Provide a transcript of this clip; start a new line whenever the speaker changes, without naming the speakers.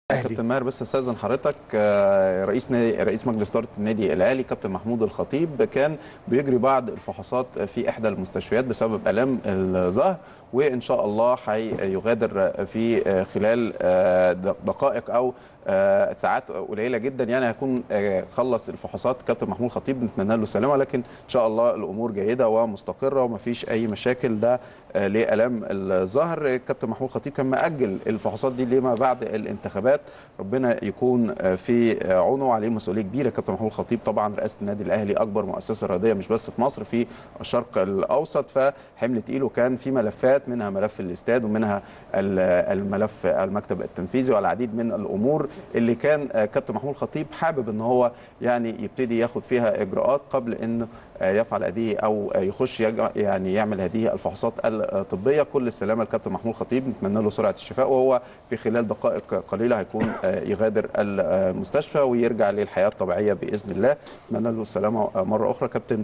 كابتن ماهر بس استاذن حضرتك آه، رئيس نادي رئيس مجلس اداره النادي الاهلي كابتن محمود الخطيب كان بيجري بعض الفحوصات في احدى المستشفيات بسبب الام الظهر وان شاء الله هيغادر في آه، خلال آه، دقائق او آه، ساعات قليله جدا يعني هيكون آه، خلص الفحوصات كابتن محمود الخطيب بنتمنى له السلامه لكن ان شاء الله الامور جيده ومستقره ومفيش اي مشاكل ده آه، لالام الظهر كابتن محمود الخطيب كان ماجل الفحوصات دي لما بعد الانتخابات ربنا يكون آه، في عونه وعليه مسؤوليه كبيره كابتن محمود الخطيب طبعا رئاسه النادي الاهلي اكبر مؤسسه رياضيه مش بس في مصر في الشرق الاوسط فحمل تقيله كان في ملفات منها ملف الاستاد ومنها ال- الملف المكتب التنفيذي والعديد من الامور اللي كان آه، كابتن محمود الخطيب حابب ان هو يعني يبتدي ياخد فيها اجراءات قبل ان آه، يفعل هذه او آه، يخش يج- يعني يعمل هذه الفحوصات الطبيه كل السلامه لكابتن محمود الخطيب نتمنى له سرعه الشفاء وهو في خلال دقائق قليله هيكون آه، يغادر المستشفى ويرجع للحياه الطبيعيه باذن الله نتمنى له السلامه آه، مره اخرى كابتن